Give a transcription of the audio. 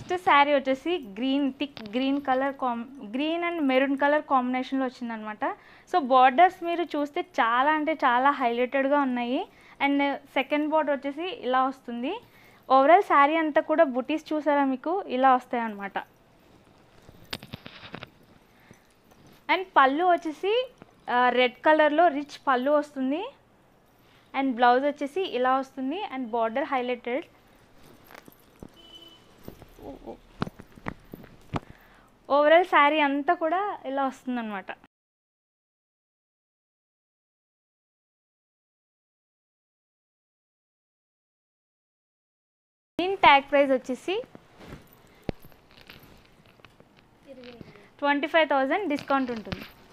next sari వచ్చేసి green thick green colour calm green and maroon colour కాంబినేషన్లో వచ్చిందనమాట so borders మీరు చూస్తే చాలా అంటే చాలా హైలైటెడ్గా ఉన్నాయి అండ్ సెకండ్ బార్డర్ వచ్చేసి ఇలా వస్తుంది ఓవరాల్ శారీ అంతా కూడా బుటీస్ చూసారా మీకు ఇలా వస్తాయి అనమాట అండ్ పళ్ళు వచ్చేసి రెడ్ కలర్లో రిచ్ పళ్ళు వస్తుంది అండ్ బ్లౌజ్ వచ్చేసి ఇలా వస్తుంది and border highlighted overall sari అంతా కూడా ఇలా వస్తుంది అనమాట దీని ట్యాగ్ ప్రైస్ వచ్చేసి ట్వంటీ ఫైవ్ థౌజండ్ డిస్కౌంట్ ఉంటుంది